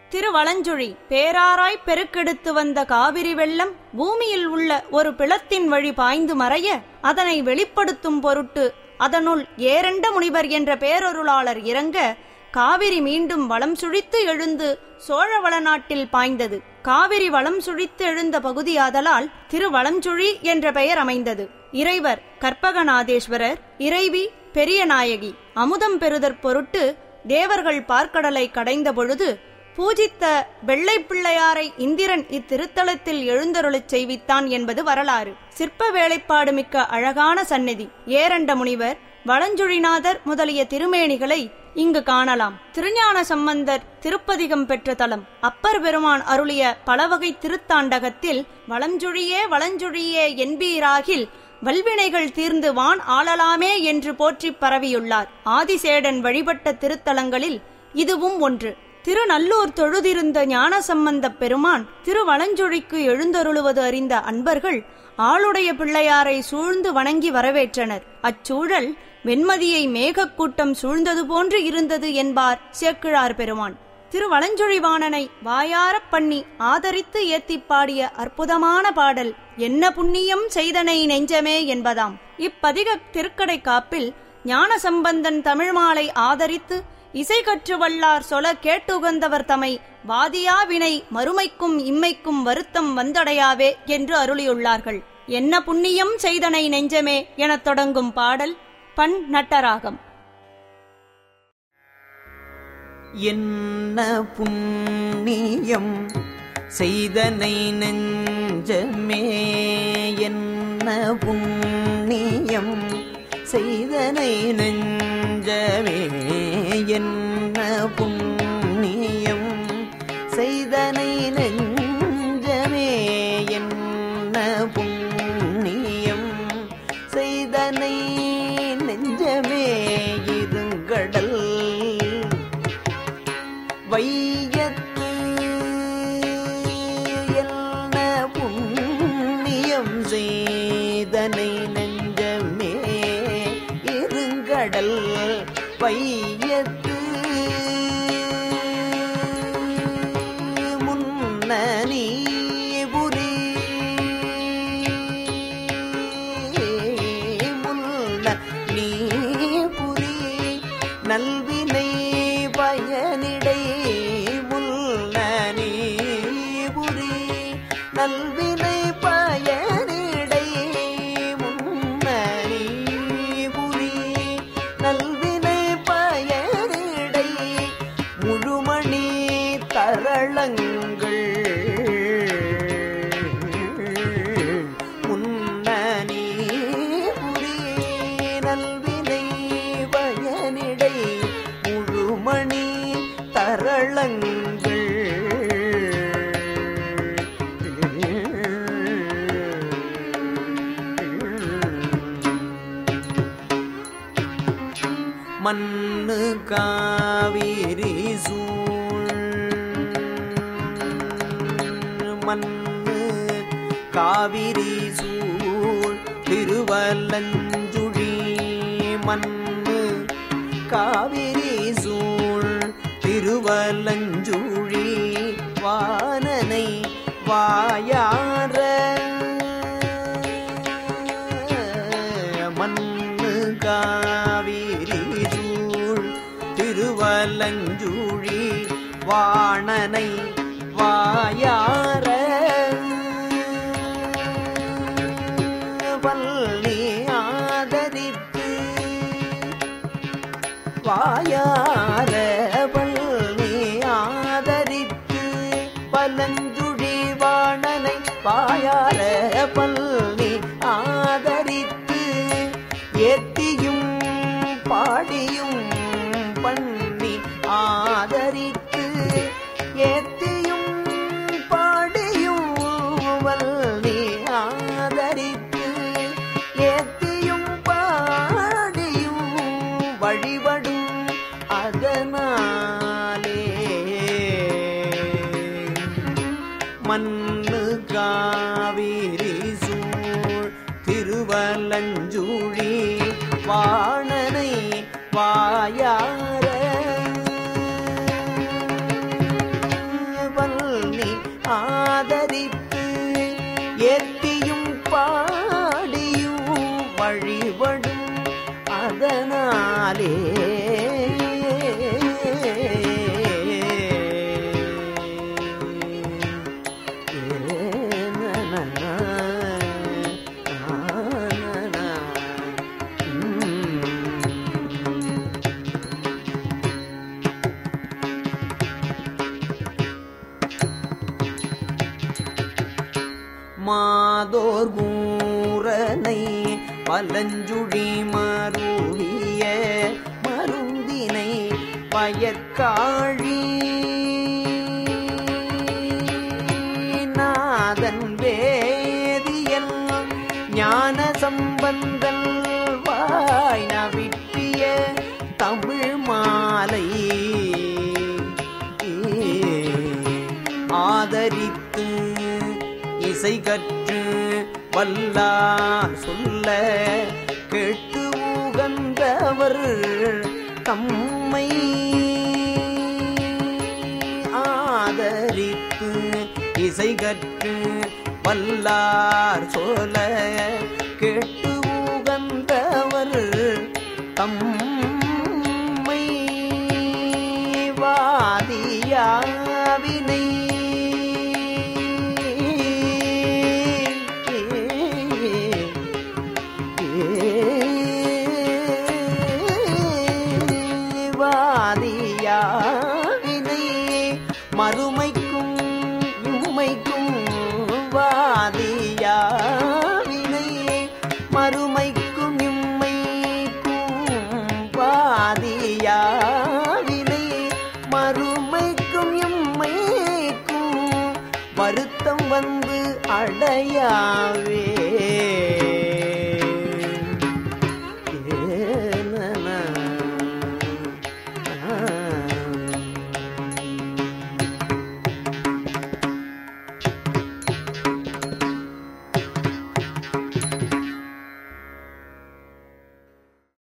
திருவலஞ்சுழி பேராராய் பெருக்கெடுத்து வந்த காவிரி வெள்ளம் பூமியில் உள்ள ஒரு பிளத்தின் வழி பாய்ந்து மறைய அதனை வெளிப்படுத்தும் பொருட்டு அதனுள் ஏரண்ட முனிவர் என்ற பேரொருளாளர் இறங்க காவிரி மீண்டும் வளம் சுழித்து எழுந்து சோழவள நாட்டில் பாய்ந்தது காவிரி வளம் சுழித்து எழுந்த பகுதியாதலால் திருவளஞ்சுழி என்ற பெயர் அமைந்தது இறைவர் கற்பகநாதேஸ்வரர் இறைவி பெரிய நாயகி அமுதம் பெறுதற் பொருட்டு தேவர்கள் பார்க்கடலை கடைந்த பொழுது பூஜித்த வெள்ளை பிள்ளையாரை இந்திரன் இத்திருத்தலத்தில் எழுந்தருளச் செய்வித்தான் என்பது வரலாறு சிற்ப வேலைப்பாடு மிக்க அழகான சந்நிதி ஏரண்ட முனிவர் வளஞ்சுழிநாதர் முதலிய திருமேனிகளை இங்கு காணலாம் திருஞான சம்பந்தர் திருப்பதிகம் பெற்ற தலம் அப்பர் பெருமான் அருளிய பலவகை திருத்தாண்டகத்தில் வளஞ்சுழியே வளஞ்சுழியே என்பீராகில் வல்வினைகள் தீர்ந்து வான் ஆளலாமே என்று போற்றிப் பரவியுள்ளார் ஆதிசேடன் வழிபட்ட திருத்தலங்களில் இதுவும் ஒன்று திருநல்லூர் தொழுதிருந்த ஞானசம்பந்தப் பெருமான் திருவளஞ்சொழிக்கு எழுந்தருளுவது அறிந்த அன்பர்கள் ஆளுடைய பிள்ளையாரை சூழ்ந்து வணங்கி வரவேற்றனர் அச்சூழல் வெண்மதியை மேகக்கூட்டம் சூழ்ந்தது போன்று இருந்தது என்பார் சேக்கிழார் பெருமான் திருவளஞ்சொழிவாணனை வாயாரப் பண்ணி ஆதரித்து ஏத்திப் பாடிய அற்புதமான பாடல் என்ன புண்ணியம் செய்தனை நெஞ்சமே என்பதாம் இப்பதிக திருக்கடை காப்பில் ஞானசம்பந்தன் தமிழ் மாலை ஆதரித்து இசை கற்று வல்லார் சொல கேட்டுகந்தவர் தமை வாதியா வினை மறுமைக்கும் இம்மைக்கும் வருத்தம் வந்தடையாவே என்று அருளியுள்ளார்கள் என்ன புண்ணியம் செய்தனை நெஞ்சமே எனத் தொடங்கும் பாடல் பண் நட்டராகம் என்ன புண்ணியம் செய்தனை நெஞ்சமே என்ன புண்ணியம் செய்தனை நெஞ்சமே என்ன புண்ணியம் செய்தனை நெஞ்சமே என்ன புண்ணியம் செய்தனை நெஞ்சமே இருங்கடல் வையத்து என்ன புண்ணியம் செய்தனை நெஞ்சமே இருங்கடல் வையத்து முன்ன நீ புரி முன்ன நீ புரி நல்வினை பயனிடை முல்ல நீ புரி நல்வினை பயனிடை முன்ன நீ புரி நல்வினை பயனிடை முழுமணி தரளங்கள் முன்னணி புரி நல்வினை பயனிடை முழுமணி தரளங்கள் மண்ணு காவிரி சூழ் மண்ணு காவிரி சூழ் திருவல்லஞ்சுழி மண்ணு காவிரி சூழ் திருவல்லஞ்சுழி வானனை வாயார மண்ணு காவிரி சூழ் திருவலஞ்சுழி வாணனை வாயார பள்ளி ஆதரித்து வாயார பள்ளி ஆதரித்து பலஞ்சுழி வாணனை வாயார பள்ளி ஆதரித்து ஏத்தியும் பாடியும் பண்ணி ஆதரித்து ஏத்தியும் பாடியும் வல்லி ஆதரித்து ஏத்தியும் பாடியும் வழிபடும் அதனாலே மண்ணு காவிரி சூழ் திருவலஞ்சுழி வாணனை வாயார மாதோர் கூரனை பலஞ்சுழி மருவிய மருந்தினை பயற்காழி நாதன் வேதியல் ஞான சம்பந்தல் வாய் நவிற்றிய தமிழ் மாலை ஆதரித்து இசை கற்று வல்லார் சொல்ல கேட்டு உகந்தவர் தம்மை ஆதரித்து இசை கற்று வல்லார் சொல்ல கேட்டு உகந்தவர் தம்மை வாதியாவினை வாதியாவினை மறுமைக்கும் இம்மைக்கும் வாதியாவினை மறுமைக்கும் இம்மைக்கும் வாதியாவினை மறுமைக்கும் இம்மைக்கும் வருத்தம் வந்து அடையாவே